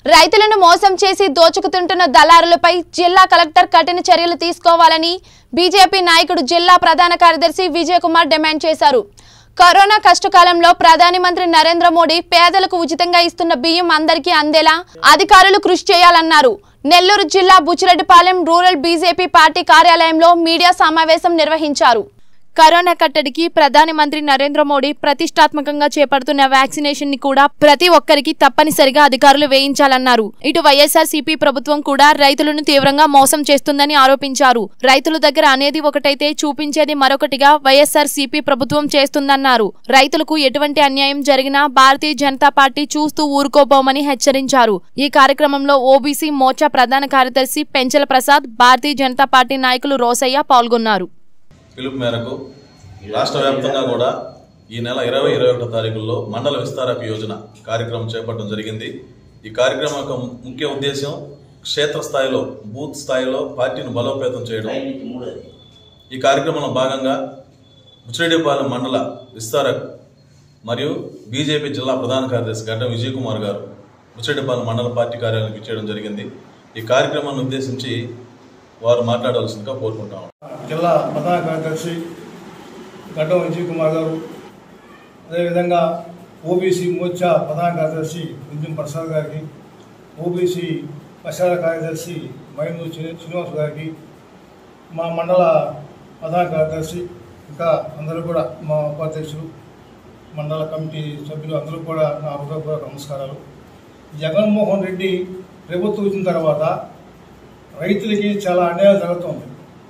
రైతులను మోసం చేసి దోచుకుతుంటున్న దళారులపై జిల్లా కలెక్టర్ కఠిన చర్యలు తీసుకోవాలని బీజేపీ నాయకుడు జిల్లా ప్రధాన కార్యదర్శి విజయ్ కుమార్ డిమాండ్ చేశారు కరోనా కష్టకాలంలో ప్రధాని మంత్రి నరేంద్ర మోడీ పేదలకు ఉచితంగా ఇస్తున్న బియ్యం అందరికీ అందేలా అధికారులు కృషి చేయాలన్నారు నెల్లూరు జిల్లా బుచ్చిరెడ్డిపాలెం రూరల్ బీజేపీ పార్టీ కార్యాలయంలో మీడియా సమావేశం నిర్వహించారు కరోనా కట్టడికి ప్రధాని మంత్రి నరేంద్ర మోడీ ప్రతిష్టాత్మకంగా చేపడుతున్న వ్యాక్సినేషన్ ని కూడా ప్రతి ఒక్కరికి తప్పనిసరిగా అధికారులు వేయించాలన్నారు ఇటు వైఎస్ఆర్ సిపి ప్రభుత్వం కూడా రైతులను తీవ్రంగా మోసం చేస్తుందని ఆరోపించారు రైతుల దగ్గర అనేది ఒకటైతే చూపించేది మరొకటిగా వైఎస్ఆర్ సిపి ప్రభుత్వం చేస్తుందన్నారు రైతులకు ఎటువంటి అన్యాయం జరిగినా భారతీయ జనతా పార్టీ చూస్తూ ఊరుకోబోమని హెచ్చరించారు ఈ కార్యక్రమంలో ఓబీసీ మోర్చా ప్రధాన కార్యదర్శి పెంచల ప్రసాద్ భారతీయ జనతా పార్టీ నాయకులు రోసయ్య పాల్గొన్నారు పిలుపు మేరకు రాష్ట్ర వ్యాప్తంగా కూడా ఈ నెల ఇరవై ఇరవై ఒకటో తారీఖుల్లో మండల విస్తారక యోజన కార్యక్రమం చేపట్టడం జరిగింది ఈ కార్యక్రమం యొక్క ముఖ్య ఉద్దేశం క్షేత్రస్థాయిలో బూత్ స్థాయిలో పార్టీని బలోపేతం చేయడం ఈ కార్యక్రమంలో భాగంగా ముచ్చిరెడ్డిపాలెం మండల విస్తారక్ మరియు బీజేపీ జిల్లా ప్రధాన కార్యదర్శి గడ్డం విజయ్ కుమార్ గారు ముచ్చిరెడ్డిపాలెం మండల పార్టీ కార్యాలయానికి ఇచ్చేయడం జరిగింది ఈ కార్యక్రమాన్ని ఉద్దేశించి వారు మాట్లాడవలసిందిగా కోరుకుంటాం జిల్లా ప్రధాన కార్యదర్శి గడ్డం విజయ్ కుమార్ గారు అదేవిధంగా ఓబీసీ మోర్చా ప్రధాన కార్యదర్శి విద్యం ప్రసాద్ గారికి ఓబీసీ ప్రచార కార్యదర్శి మైనూరు శ్రీ- శ్రీనివాస్ గారికి మా మండల ప్రధాన కార్యదర్శి ఇంకా అందరూ కూడా మా ఉపాధ్యక్షులు మండల కమిటీ సభ్యులు అందరూ కూడా నా హృదయపూర్వక నమస్కారాలు జగన్మోహన్ రెడ్డి ప్రభుత్వం వచ్చిన తర్వాత రైతులకి చాలా అన్యాయం జరుగుతుంది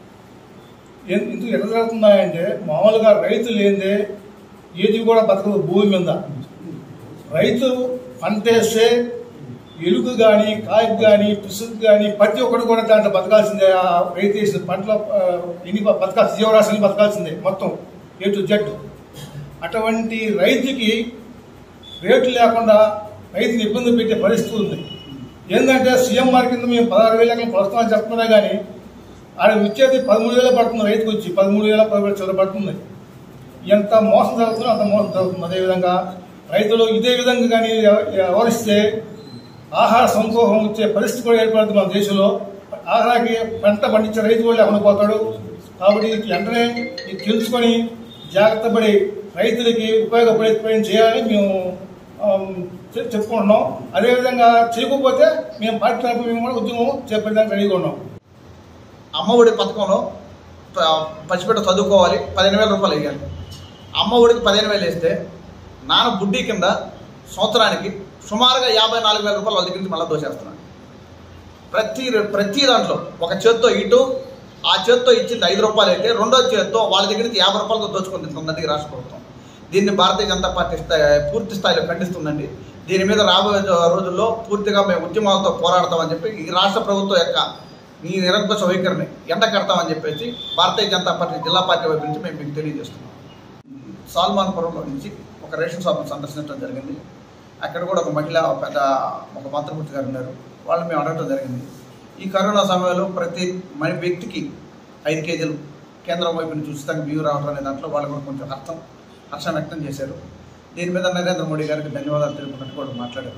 ఎన్- ఎందుకు ఎట్లా జరుగుతున్నాయంటే మామూలుగా రైతులు ఏందే ఏది కూడా బతకదు భూమి మీద రైతు పంట వేస్తే ఎలుగు కానీ కాయకు కానీ పుసుకు కానీ ప్రతి ఒక్కటి కూడా దాంట్లో బతకాల్సిందే ఆ రైతు వేసిన పంటలో ఆ, ఎన్ని బ- బతకాల్సి జీవరాశులు బతకాల్సిందే మొత్తం ఏ టు జెడ్ అటువంటి రైతుకి రేట్లు లేకుండా రైతుని ఇబ్బంది పెట్టే పరిస్థితి ఉంది ఏంటంటే సీఎం వారి కింద మేము పదహారు వేల ఎకరం ప్రస్తుతం చెప్తున్నా కానీ ఆడ ఇచ్చేది పదమూడు వేల పడుతుంది రైతుకు వచ్చి పదమూడు వేల పదివేల చిల్లర పడుతుంది ఎంత మోసం జరుగుతుందో అంత మోసం జరుగుతుంది అదేవిధంగా రైతులు ఇదే విధంగా కానీ ఎవ- వ్యవహరిస్తే ఆహార సంక్షోభం వచ్చే పరిస్థితి కూడా ఏర్పడుతుంది మన దేశంలో ఆహారానికి పంట పండించే రైతు కూడా లేకుండా పోతాడు కాబట్టి ఇది వెంటనే ఇది తెలుసుకొని జాగ్రత్త పడి రైతులకి ఉపయోగపడే పని చేయాలని మేము ఆమ్, చె- చెప్పుకుంటున్నాం అదేవిధంగా చేయకపోతే మేము పార్టీ తరఫున మేము కూడా ఉద్యమం చేపట్టడానికి రెడీగా ఉన్నాం అమ్మఒడి పథకంలో ప- పసిబిడ్డ చదువుకోవాలి పదిహేను వేల రూపాయలు వేయాలి అమ్మఒడికి పదిహేను వేలు వేస్తే నాన్న బుడ్డి కింద సంవత్సరానికి సుమారుగా యాభై నాలుగు వేల రూపాయలు వాళ్ళ దగ్గర నుంచి మళ్ళీ దోచేస్తున్నాడు ప్రతి ప్రతి దాంట్లో ఒక చేత్తో ఇటు ఆ చేత్తో ఇచ్చింది ఐదు రూపాయలు అయితే రెండో చేత్తో వాళ్ళ దగ్గర నుంచి యాభై రూపాయలతో దోచుకొని తింటుందండి ఈ రాష్ట్ర ప్రభుత్వం దీన్ని భారతీయ జనతా పార్టీ స్థాయి పూర్తి స్థాయిలో ఖండిస్తుందండి దీని మీద రాబోయే రోజుల్లో పూర్తిగా మేము ఉద్యమాలతో పోరాడతామని చెప్పి ఈ రాష్ట్ర ప్రభుత్వం యొక్క ఈ నిరంకుశ వైఖరిని ఎండ కడతామని చెప్పేసి భారతీయ జనతా పార్టీ జిల్లా పార్టీ వైపు నుంచి మేము మీకు తెలియజేస్తున్నాం సాల్మాన్పురంలో నుంచి ఒక రేషన్ షాప్ను సందర్శించడం జరిగింది అక్కడ కూడా ఒక మహిళ ఒక పెద్ద ఒక మంత్రమూర్తి గారు ఉన్నారు వాళ్ళు మేము అడగటం జరిగింది ఈ కరోనా సమయంలో ప్రతి మన వ్యక్తికి ఐదు కేజీలు కేంద్రం వైపు నుంచి ఉచితంగా బియ్యం రావడం అనే దాంట్లో వాళ్ళు కూడా కొంచెం అర్థం హర్షం వ్యక్తం చేశారు దీని మీద నరేంద్ర మోడీ గారికి ధన్యవాదాలు తెలుపుకున్నట్టు కూడా మాట్లాడారు